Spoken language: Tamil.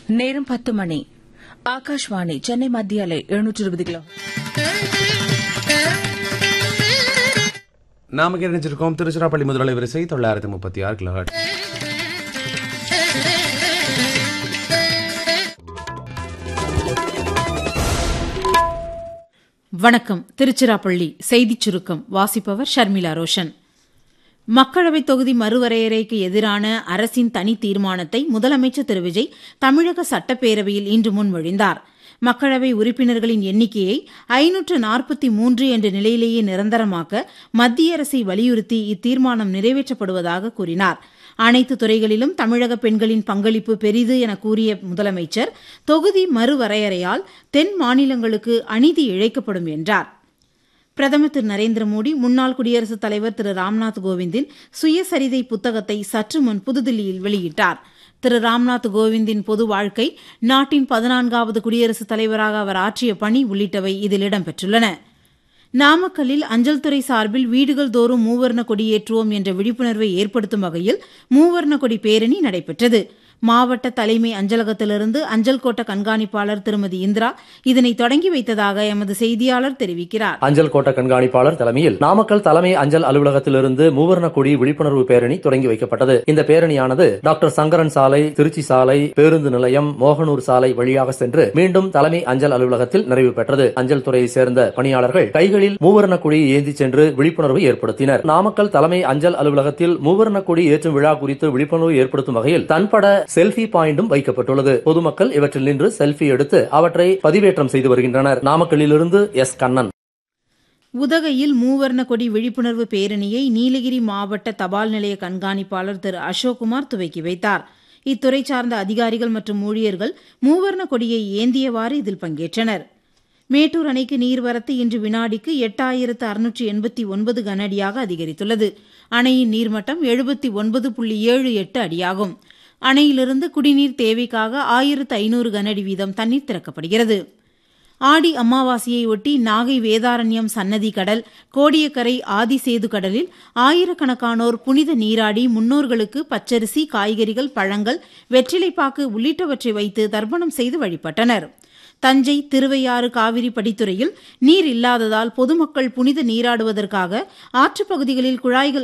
நேரம் பத்து மணி ஆகாஷ்வாணி சென்னை மத்திய அலை எழுநூற்று இருபது கிலோ நாம இணைஞ்சிருக்கோம் திருச்சிராப்பள்ளி முதலாளி வரிசை தொள்ளாயிரத்தி முப்பத்தி ஆறு கிலோ வணக்கம் திருச்சிராப்பள்ளி செய்திச் சுருக்கம் வாசிப்பவர் ஷர்மிளா ரோஷன் மக்களவைத் தொகுதி மறுவரையறைக்கு எதிரான அரசின் தனி தீர்மானத்தை முதலமைச்சர் திரு விஜய் தமிழக சட்டப்பேரவையில் இன்று முன்மொழிந்தார் மக்களவை உறுப்பினர்களின் எண்ணிக்கையை ஐநூற்று நாற்பத்தி மூன்று என்ற நிலையிலேயே நிரந்தரமாக்க மத்திய அரசை வலியுறுத்தி இத்தீர்மானம் நிறைவேற்றப்படுவதாக கூறினார் அனைத்து துறைகளிலும் தமிழக பெண்களின் பங்களிப்பு பெரிது என கூறிய முதலமைச்சர் தொகுதி மறுவரையறையால் தென் மாநிலங்களுக்கு அநீதி இழைக்கப்படும் என்றார் பிரதமர் திரு நரேந்திர மோடி முன்னாள் குடியரசுத் தலைவர் திரு ராம்நாத் கோவிந்தின் சுயசரிதை புத்தகத்தை சற்று முன் புதுதில்லியில் வெளியிட்டார் திரு ராம்நாத் கோவிந்தின் பொது வாழ்க்கை நாட்டின் பதினான்காவது குடியரசுத் தலைவராக அவர் ஆற்றிய பணி உள்ளிட்டவை இதில் இடம்பெற்றுள்ளன நாமக்கல்லில் அஞ்சல் துறை சார்பில் வீடுகள் தோறும் மூவர்ண கொடியேற்றுவோம் என்ற விழிப்புணர்வை ஏற்படுத்தும் வகையில் மூவர்ண கொடி பேரணி நடைபெற்றது மாவட்ட தலைமை அஞ்சலகத்திலிருந்து அஞ்சல் கோட்ட கண்காணிப்பாளர் திருமதி இந்திரா இதனை தொடங்கி வைத்ததாக எமது செய்தியாளர் தெரிவிக்கிறார் அஞ்சல் கோட்ட கண்காணிப்பாளர் தலைமையில் நாமக்கல் தலைமை அஞ்சல் அலுவலகத்திலிருந்து மூவர்ண கொடி விழிப்புணர்வு பேரணி தொடங்கி வைக்கப்பட்டது இந்த பேரணியானது டாக்டர் சங்கரன் சாலை திருச்சி சாலை பேருந்து நிலையம் மோகனூர் சாலை வழியாக சென்று மீண்டும் தலைமை அஞ்சல் அலுவலகத்தில் நிறைவு பெற்றது அஞ்சல் துறையை சேர்ந்த பணியாளர்கள் கைகளில் மூவர்ண கொடியை ஏந்தி சென்று விழிப்புணர்வு ஏற்படுத்தினர் நாமக்கல் தலைமை அஞ்சல் அலுவலகத்தில் மூவர்ண கொடி ஏற்றும் விழா குறித்து விழிப்புணர்வு ஏற்படுத்தும் வகையில் தன்பட செல்ஃபி பாயிண்டும் வைக்கப்பட்டுள்ளது பொதுமக்கள் இவற்றில் நின்று செல்ஃபி எடுத்து அவற்றை பதிவேற்றம் செய்து வருகின்றனர் நாமக்கல்லிலிருந்து எஸ் கண்ணன் உதகையில் மூவர்ண கொடி விழிப்புணர்வு பேரணியை நீலகிரி மாவட்ட தபால் நிலைய கண்காணிப்பாளர் திரு அசோக்குமார் துவக்கி வைத்தார் இத்துறை சார்ந்த அதிகாரிகள் மற்றும் ஊழியர்கள் மூவர்ண கொடியை ஏந்தியவாறு இதில் பங்கேற்றனர் மேட்டூர் அணைக்கு நீர்வரத்து இன்று வினாடிக்கு எட்டாயிரத்து அறுநூற்று எண்பத்தி ஒன்பது கனஅடியாக அதிகரித்துள்ளது அணையின் நீர்மட்டம் எழுபத்தி ஒன்பது புள்ளி ஏழு எட்டு அடியாகும் அணையிலிருந்து குடிநீர் தேவைக்காக ஆயிரத்து ஐநூறு கனஅடி வீதம் தண்ணீர் திறக்கப்படுகிறது ஆடி அமாவாசையை ஒட்டி நாகை வேதாரண்யம் சன்னதி கடல் கோடியக்கரை ஆதிசேது கடலில் ஆயிரக்கணக்கானோர் புனித நீராடி முன்னோர்களுக்கு பச்சரிசி காய்கறிகள் பழங்கள் வெற்றிலைப்பாக்கு உள்ளிட்டவற்றை வைத்து தர்ப்பணம் செய்து வழிபட்டனர் தஞ்சை திருவையாறு காவிரி படித்துறையில் நீர் இல்லாததால் பொதுமக்கள் புனித நீராடுவதற்காக ஆற்றுப் பகுதிகளில் குழாய்கள்